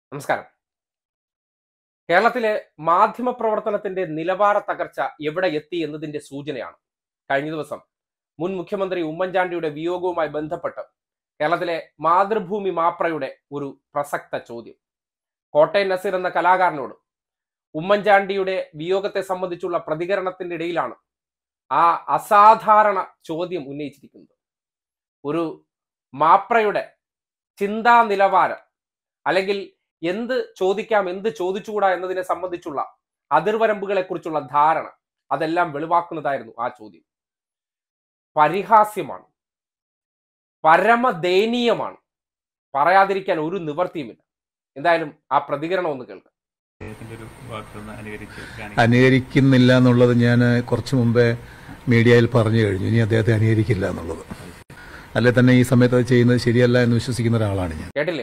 നമസ്കാരം കേരളത്തിലെ മാധ്യമ പ്രവർത്തനത്തിന്റെ നിലവാര തകർച്ച എവിടെ എത്തി എന്നതിന്റെ സൂചനയാണ് കഴിഞ്ഞ ദിവസം മുൻ മുഖ്യമന്ത്രി ഉമ്മൻചാണ്ടിയുടെ വിയോഗവുമായി ബന്ധപ്പെട്ട് കേരളത്തിലെ മാതൃഭൂമി മാപ്രയുടെ ഒരു പ്രസക്ത ചോദ്യം കോട്ടയം നസീർ എന്ന കലാകാരനോട് ഉമ്മൻചാണ്ടിയുടെ വിയോഗത്തെ സംബന്ധിച്ചുള്ള പ്രതികരണത്തിന്റെ ഇടയിലാണ് ആ അസാധാരണ ചോദ്യം ഉന്നയിച്ചിരിക്കുന്നത് ഒരു മാപ്രയുടെ ചിന്താ നിലവാരം അല്ലെങ്കിൽ എന്ത് ചോദിക്കാം എന്ത് ചോദിച്ചുകൂടാ എന്നതിനെ സംബന്ധിച്ചുള്ള അതിർവരമ്പുകളെ കുറിച്ചുള്ള ധാരണ അതെല്ലാം വെളിവാക്കുന്നതായിരുന്നു ആ ചോദ്യം പരിഹാസ്യമാണ് പരമദയനീയമാണ് പറയാതിരിക്കാൻ ഒരു നിവർത്തിയുമില്ല എന്തായാലും ആ പ്രതികരണം ഒന്ന് കേൾക്കാം അദ്ദേഹത്തിന്റെ ഒരു വാക്കൊന്ന് അനുകരിച്ച് കാണിക്കാം അനുകരിക്കുന്നില്ല എന്നുള്ളത് ഞാൻ കുറച്ച് മുമ്പേ മീഡിയയിൽ പറഞ്ഞു കഴിഞ്ഞു ഇനി അദ്ദേഹത്തെ അനുകരിക്കില്ല എന്നുള്ളത് അല്ലെ തന്നെ ഈ സമയത്ത് അത് ചെയ്യുന്നത് ശരിയല്ല എന്ന് വിശ്വസിക്കുന്ന ഒരാളാണ് ഞാൻ കേട്ടില്ലേ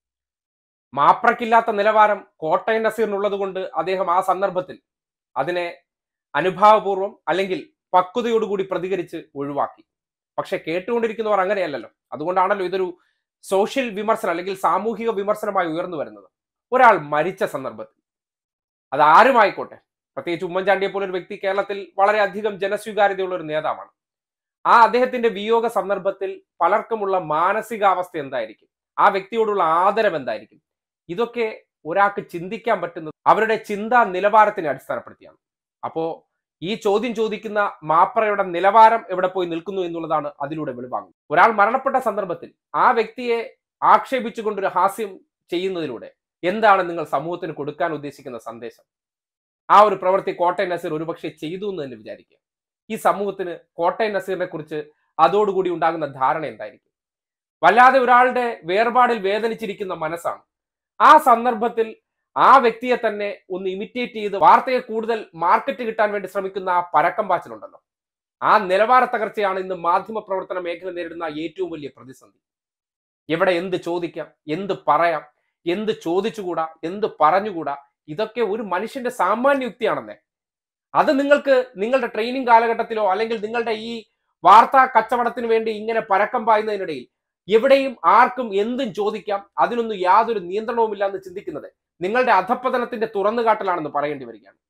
മാപ്രക്കില്ലാത്ത നിലവാരം കോട്ടയം നസീറിനുള്ളത് കൊണ്ട് അദ്ദേഹം ആ സന്ദർഭത്തിൽ അതിനെ അനുഭാവപൂർവം അല്ലെങ്കിൽ പക്വതയോടുകൂടി പ്രതികരിച്ച് ഒഴിവാക്കി പക്ഷെ കേട്ടുകൊണ്ടിരിക്കുന്നവർ അങ്ങനെയല്ലല്ലോ അതുകൊണ്ടാണല്ലോ ഇതൊരു സോഷ്യൽ വിമർശനം അല്ലെങ്കിൽ സാമൂഹിക വിമർശനമായി ഉയർന്നു വരുന്നത് ഒരാൾ മരിച്ച സന്ദർഭത്തിൽ അത് ആരുമായിക്കോട്ടെ പ്രത്യേകിച്ച് ഉമ്മൻചാണ്ടിയെ പോലെ ഒരു വ്യക്തി കേരളത്തിൽ വളരെയധികം ജനസ്വീകാര്യതയുള്ള ഒരു നേതാവാണ് ആ അദ്ദേഹത്തിന്റെ വിയോഗ സന്ദർഭത്തിൽ പലർക്കുമുള്ള മാനസികാവസ്ഥ എന്തായിരിക്കും ആ വ്യക്തിയോടുള്ള ആദരം എന്തായിരിക്കും ഇതൊക്കെ ഒരാൾക്ക് ചിന്തിക്കാൻ പറ്റുന്നത് അവരുടെ ചിന്താ നിലവാരത്തിനെ അടിസ്ഥാനപ്പെടുത്തിയാണ് അപ്പോ ഈ ചോദ്യം ചോദിക്കുന്ന മാപ്രയുടെ നിലവാരം എവിടെ പോയി നിൽക്കുന്നു എന്നുള്ളതാണ് അതിലൂടെ വെളിവാങ്ങുന്നത് ഒരാൾ മരണപ്പെട്ട സന്ദർഭത്തിൽ ആ വ്യക്തിയെ ആക്ഷേപിച്ചുകൊണ്ടൊരു ഹാസ്യം ചെയ്യുന്നതിലൂടെ എന്താണ് നിങ്ങൾ സമൂഹത്തിന് കൊടുക്കാൻ ഉദ്ദേശിക്കുന്ന സന്ദേശം ആ ഒരു പ്രവൃത്തി കോട്ടയം നസീർ ഒരുപക്ഷെ ചെയ്തു എന്ന് തന്നെ വിചാരിക്കുക ഈ സമൂഹത്തിന് കോട്ടയം നസീറിനെ കുറിച്ച് അതോടുകൂടി ഉണ്ടാകുന്ന ധാരണ എന്തായിരിക്കും വല്ലാതെ ഒരാളുടെ വേർപാടിൽ വേദനിച്ചിരിക്കുന്ന മനസ്സാണ് ആ സന്ദർഭത്തിൽ ആ വ്യക്തിയെ തന്നെ ഒന്ന് ഇമിറ്റേറ്റ് ചെയ്ത് വാർത്തയെ കൂടുതൽ മാർക്കറ്റ് കിട്ടാൻ വേണ്ടി ശ്രമിക്കുന്ന ആ പരക്കം പാച്ചിലുണ്ടല്ലോ ആ നിലവാര തകർച്ചയാണ് ഇന്ന് മാധ്യമ പ്രവർത്തന മേഖല നേരിടുന്ന ഏറ്റവും വലിയ പ്രതിസന്ധി എവിടെ എന്ത് ചോദിക്കാം എന്ത് പറയാം എന്ത് ചോദിച്ചുകൂടാ എന്ത് പറഞ്ഞുകൂടാ ഇതൊക്കെ ഒരു മനുഷ്യന്റെ സാമാന്യ യുക്തിയാണെന്നേ അത് നിങ്ങൾക്ക് നിങ്ങളുടെ ട്രെയിനിങ് കാലഘട്ടത്തിലോ അല്ലെങ്കിൽ നിങ്ങളുടെ ഈ വാർത്താ കച്ചവടത്തിന് വേണ്ടി ഇങ്ങനെ പരക്കം പായുന്നതിനിടയിൽ എവിടെയും ആർക്കും എന്തും ചോദിക്കാം അതിനൊന്നും യാതൊരു നിയന്ത്രണവുമില്ല എന്ന് ചിന്തിക്കുന്നത് നിങ്ങളുടെ അധപ്പതനത്തിന്റെ തുറന്നുകാട്ടലാണെന്ന് പറയേണ്ടി വരികയാണ്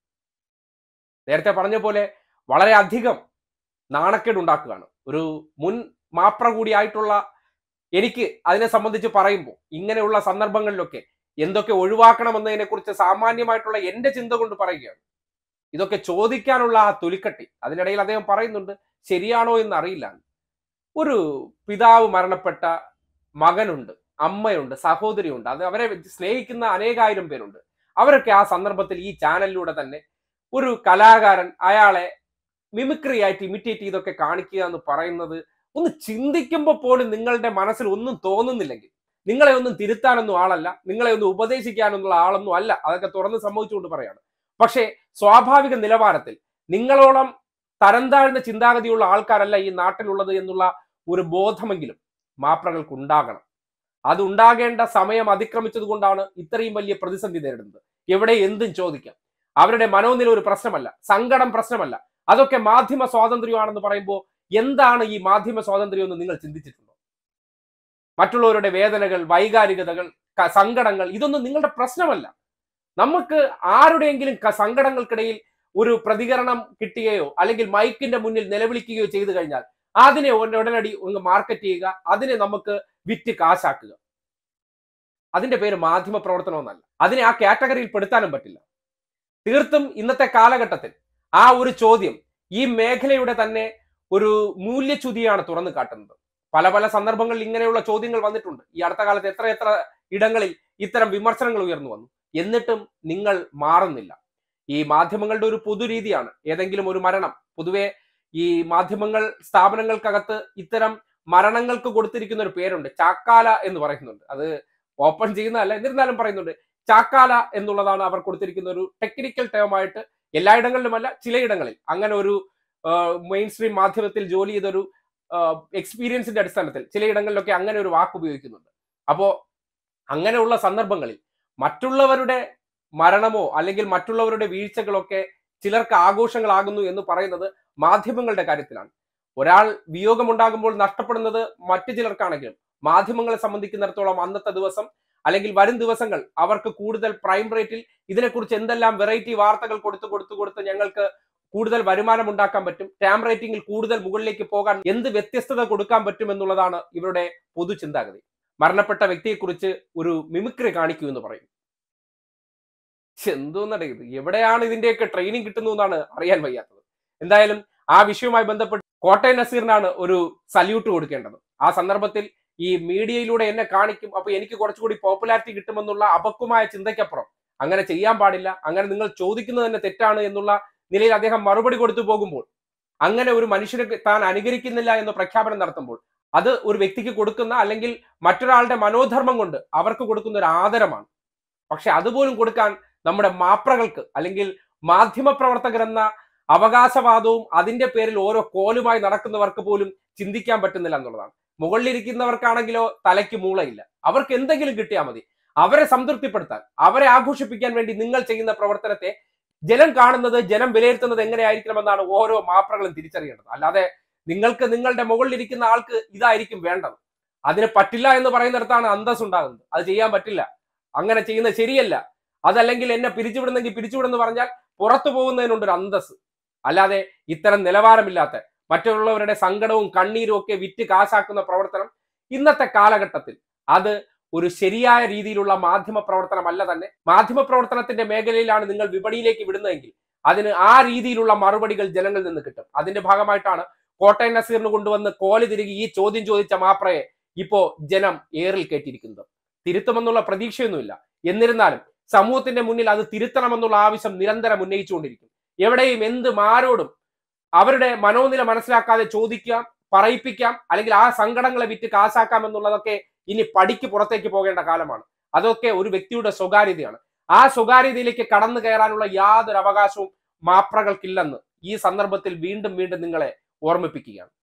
നേരത്തെ പറഞ്ഞ പോലെ വളരെ അധികം നാണക്കേട് ഉണ്ടാക്കുകയാണ് ഒരു മുൻ മാപ്ര കൂടിയായിട്ടുള്ള എനിക്ക് അതിനെ സംബന്ധിച്ച് പറയുമ്പോൾ ഇങ്ങനെയുള്ള സന്ദർഭങ്ങളിലൊക്കെ എന്തൊക്കെ ഒഴിവാക്കണമെന്നതിനെ കുറിച്ച് സാമാന്യമായിട്ടുള്ള എന്റെ ചിന്ത കൊണ്ട് പറയുകയാണ് ഇതൊക്കെ ചോദിക്കാനുള്ള ആ തൊലിക്കട്ടി അതിനിടയിൽ അദ്ദേഹം പറയുന്നുണ്ട് ശരിയാണോ എന്ന് അറിയില്ല ഒരു പിതാവ് മരണപ്പെട്ട മകനുണ്ട് അമ്മയുണ്ട് സഹോദരിയുണ്ട് അത് അവരെ സ്നേഹിക്കുന്ന അനേകായിരം പേരുണ്ട് അവരൊക്കെ ആ സന്ദർഭത്തിൽ ഈ ചാനലിലൂടെ തന്നെ ഒരു കലാകാരൻ അയാളെ മിമിക്രി ആയിട്ട് ഇമിറ്റേറ്റ് ചെയ്തൊക്കെ കാണിക്കുക എന്ന് പറയുന്നത് ഒന്ന് ചിന്തിക്കുമ്പോൾ പോലും നിങ്ങളുടെ മനസ്സിൽ ഒന്നും തോന്നുന്നില്ലെങ്കിൽ നിങ്ങളെ ഒന്നും തിരുത്താനൊന്നും ആളല്ല നിങ്ങളെ ഒന്നും ഉപദേശിക്കാനൊന്നുള്ള ആളൊന്നും അല്ല അതൊക്കെ തുറന്ന് സംഭവിച്ചുകൊണ്ട് പറയാണ് പക്ഷേ സ്വാഭാവിക നിലവാരത്തിൽ നിങ്ങളോളം തരം താഴ്ന്ന ചിന്താഗതിയുള്ള ആൾക്കാരല്ല ഈ നാട്ടിലുള്ളത് എന്നുള്ള ഒരു ബോധമെങ്കിലും മാപ്രകൾക്ക് ഉണ്ടാകണം അത് ഉണ്ടാകേണ്ട സമയം അതിക്രമിച്ചത് കൊണ്ടാണ് ഇത്രയും വലിയ പ്രതിസന്ധി നേരിടുന്നത് എവിടെ എന്തും ചോദിക്കാം അവരുടെ മനോനില ഒരു പ്രശ്നമല്ല സങ്കടം പ്രശ്നമല്ല അതൊക്കെ മാധ്യമ സ്വാതന്ത്ര്യമാണെന്ന് പറയുമ്പോൾ എന്താണ് ഈ മാധ്യമ സ്വാതന്ത്ര്യം എന്ന് നിങ്ങൾ ചിന്തിച്ചിട്ടുണ്ടോ മറ്റുള്ളവരുടെ വേദനകൾ വൈകാരികതകൾ ക- സങ്കടങ്ങൾ ഇതൊന്നും നിങ്ങളുടെ പ്രശ്നമല്ല നമുക്ക് ആരുടെയെങ്കിലും ക- സങ്കടങ്ങൾക്കിടയിൽ ഒരു പ്രതികരണം കിട്ടുകയോ അല്ലെങ്കിൽ മൈക്കിന്റെ മുന്നിൽ നിലവിളിക്കുകയോ ചെയ്തു കഴിഞ്ഞാൽ അതിനെ ഉടൻ- ഉടനടി ഒന്ന് മാർക്കറ്റ് ചെയ്യുക അതിനെ നമുക്ക് വിറ്റ് കാശാക്കുക അതിന്റെ പേര് മാധ്യമ പ്രവർത്തനമെന്നല്ല അതിനെ ആ കാറ്റഗറിയിൽ പെടുത്താനും പറ്റില്ല തീർത്തും ഇന്നത്തെ കാലഘട്ടത്തിൽ ആ ഒരു ചോദ്യം ഈ മേഖലയുടെ തന്നെ ഒരു മൂല്യച്യുതിയാണ് തുറന്നു കാട്ടുന്നത് പല പല സന്ദർഭങ്ങളിൽ ഇങ്ങനെയുള്ള ചോദ്യങ്ങൾ വന്നിട്ടുണ്ട് ഈ അടുത്ത കാലത്ത് എത്ര എത്ര ഇടങ്ങളിൽ ഇത്തരം വിമർശനങ്ങൾ ഉയർന്നു വന്നു എന്നിട്ടും നിങ്ങൾ മാറുന്നില്ല ഈ മാധ്യമങ്ങളുടെ ഒരു പൊതുരീതിയാണ് ഏതെങ്കിലും ഒരു മരണം പൊതുവെ ഈ മാധ്യമങ്ങൾ സ്ഥാപനങ്ങൾക്കകത്ത് ഇത്തരം മരണങ്ങൾക്ക് കൊടുത്തിരിക്കുന്ന ഒരു പേരുണ്ട് ചാക്കാല എന്ന് പറയുന്നുണ്ട് അത് ഓപ്പൺ ചെയ്യുന്നതല്ല എന്നിരുന്നാലും പറയുന്നുണ്ട് ചാക്കാല എന്നുള്ളതാണ് അവർ കൊടുത്തിരിക്കുന്ന ഒരു ടെക്നിക്കൽ ടേമായിട്ട് എല്ലായിടങ്ങളിലുമല്ല ചിലയിടങ്ങളിൽ അങ്ങനെ ഒരു മെയിൻ സ്ട്രീം മാധ്യമത്തിൽ ജോലി ചെയ്തൊരു എക്സ്പീരിയൻസിന്റെ അടിസ്ഥാനത്തിൽ ചിലയിടങ്ങളിലൊക്കെ അങ്ങനെ ഒരു വാക്ക് ഉപയോഗിക്കുന്നുണ്ട് അപ്പോ അങ്ങനെയുള്ള സന്ദർഭങ്ങളിൽ മറ്റുള്ളവരുടെ മരണമോ അല്ലെങ്കിൽ മറ്റുള്ളവരുടെ വീഴ്ചകളൊക്കെ ചിലർക്ക് ആഘോഷങ്ങളാകുന്നു എന്ന് പറയുന്നത് മാധ്യമങ്ങളുടെ കാര്യത്തിലാണ് ഒരാൾ വിയോഗമുണ്ടാകുമ്പോൾ നഷ്ടപ്പെടുന്നത് മറ്റു ചിലർക്കാണെങ്കിലും മാധ്യമങ്ങളെ സംബന്ധിക്കുന്നിടത്തോളം അന്നത്തെ ദിവസം അല്ലെങ്കിൽ വരും ദിവസങ്ങൾ അവർക്ക് കൂടുതൽ പ്രൈം റേറ്റിൽ ഇതിനെക്കുറിച്ച് എന്തെല്ലാം വെറൈറ്റി വാർത്തകൾ കൊടുത്ത് കൊടുത്ത് കൊടുത്ത് ഞങ്ങൾക്ക് കൂടുതൽ വരുമാനം ഉണ്ടാക്കാൻ പറ്റും ടാം റേറ്റിംഗിൽ കൂടുതൽ മുകളിലേക്ക് പോകാൻ എന്ത് വ്യത്യസ്തത കൊടുക്കാൻ പറ്റും എന്നുള്ളതാണ് ഇവരുടെ പൊതു ചിന്താഗതി മരണപ്പെട്ട വ്യക്തിയെക്കുറിച്ച് ഒരു മിമിക്രി കാണിക്കൂ എന്ന് പറയും എന്തോന്നടേ ഇത് എവിടെയാണ് ഇതിന്റെയൊക്കെ ട്രെയിനിങ് കിട്ടുന്നു എന്നാണ് അറിയാൻ വയ്യാത്തത് എന്തായാലും ആ വിഷയവുമായി ബന്ധപ്പെട്ട് കോട്ടയം നസീറിനാണ് ഒരു സല്യൂട്ട് കൊടുക്കേണ്ടത് ആ സന്ദർഭത്തിൽ ഈ മീഡിയയിലൂടെ എന്നെ കാണിക്കും അപ്പൊ എനിക്ക് കുറച്ചുകൂടി പോപ്പുലാരിറ്റി കിട്ടുമെന്നുള്ള അപക്വമായ ചിന്തയ്ക്കപ്പുറം അങ്ങനെ ചെയ്യാൻ പാടില്ല അങ്ങനെ നിങ്ങൾ ചോദിക്കുന്നത് തന്നെ തെറ്റാണ് എന്നുള്ള നിലയിൽ അദ്ദേഹം മറുപടി കൊടുത്തു പോകുമ്പോൾ അങ്ങനെ ഒരു മനുഷ്യനെ താൻ അനുകരിക്കുന്നില്ല എന്ന പ്രഖ്യാപനം നടത്തുമ്പോൾ അത് ഒരു വ്യക്തിക്ക് കൊടുക്കുന്ന അല്ലെങ്കിൽ മറ്റൊരാളുടെ മനോധർമ്മം കൊണ്ട് അവർക്ക് കൊടുക്കുന്ന ഒരു ആദരമാണ് പക്ഷെ അതുപോലും കൊടുക്കാൻ നമ്മുടെ മാപ്രകൾക്ക് അല്ലെങ്കിൽ മാധ്യമ പ്രവർത്തകരെന്ന അവകാശവാദവും അതിന്റെ പേരിൽ ഓരോ കോലുമായി നടക്കുന്നവർക്ക് പോലും ചിന്തിക്കാൻ പറ്റുന്നില്ല എന്നുള്ളതാണ് മുകളിലിരിക്കുന്നവർക്കാണെങ്കിലോ തലയ്ക്ക് മൂളയില്ല അവർക്ക് എന്തെങ്കിലും കിട്ടിയാൽ മതി അവരെ സംതൃപ്തിപ്പെടുത്താൻ അവരെ ആഘോഷിപ്പിക്കാൻ വേണ്ടി നിങ്ങൾ ചെയ്യുന്ന പ്രവർത്തനത്തെ ജനം കാണുന്നത് ജനം വിലയിരുത്തുന്നത് എങ്ങനെയായിരിക്കണമെന്നാണ് ഓരോ മാപ്രകളും തിരിച്ചറിയേണ്ടത് അല്ലാതെ നിങ്ങൾക്ക് നിങ്ങളുടെ മുകളിലിരിക്കുന്ന ആൾക്ക് ഇതായിരിക്കും വേണ്ടത് അതിന് പറ്റില്ല എന്ന് പറയുന്നിടത്താണ് അന്തസ് ഉണ്ടാകുന്നത് അത് ചെയ്യാൻ പറ്റില്ല അങ്ങനെ ചെയ്യുന്നത് ശരിയല്ല അതല്ലെങ്കിൽ എന്നെ പിരിച്ചുവിടുന്നെങ്കിൽ പിരിച്ചുവിടുന്ന് പറഞ്ഞാൽ പുറത്തു പോകുന്നതിനുണ്ട് ഒരു അന്തസ് അല്ലാതെ ഇത്തരം നിലവാരമില്ലാത്ത മറ്റുള്ളവരുടെ സങ്കടവും കണ്ണീരും ഒക്കെ വിറ്റ് കാശാക്കുന്ന പ്രവർത്തനം ഇന്നത്തെ കാലഘട്ടത്തിൽ അത് ഒരു ശരിയായ രീതിയിലുള്ള മാധ്യമ പ്രവർത്തനമല്ല തന്നെ മാധ്യമ പ്രവർത്തനത്തിന്റെ മേഖലയിലാണ് നിങ്ങൾ വിപണിയിലേക്ക് വിടുന്നതെങ്കിൽ അതിന് ആ രീതിയിലുള്ള മറുപടികൾ ജനങ്ങളിൽ നിന്ന് കിട്ടും അതിന്റെ ഭാഗമായിട്ടാണ് കോട്ടയം നസീറിന് കൊണ്ടുവന്ന് കോല് തിരികെ ഈ ചോദ്യം ചോദിച്ച മാപ്രയെ ഇപ്പോ ജനം ഏറിൽ കയറ്റിയിരിക്കുന്നത് തിരുത്തുമെന്നുള്ള പ്രതീക്ഷയൊന്നുമില്ല എന്നിരുന്നാലും സമൂഹത്തിന്റെ മുന്നിൽ അത് തിരുത്തണമെന്നുള്ള ആവശ്യം നിരന്തരം ഉന്നയിച്ചുകൊണ്ടിരിക്കും എവിടെയും എന്ത് മാരോടും അവരുടെ മനോനില മനസ്സിലാക്കാതെ ചോദിക്കാം പറയിപ്പിക്കാം അല്ലെങ്കിൽ ആ സങ്കടങ്ങളെ വിറ്റ് കാശാക്കാം എന്നുള്ളതൊക്കെ ഇനി പടിക്ക് പുറത്തേക്ക് പോകേണ്ട കാലമാണ് അതൊക്കെ ഒരു വ്യക്തിയുടെ സ്വകാര്യതയാണ് ആ സ്വകാര്യതയിലേക്ക് കടന്നു കയറാനുള്ള യാതൊരു അവകാശവും മാപ്രകൾക്കില്ലെന്ന് ഈ സന്ദർഭത്തിൽ വീണ്ടും വീണ്ടും നിങ്ങളെ ഓർമ്മിപ്പിക്കുകയാണ്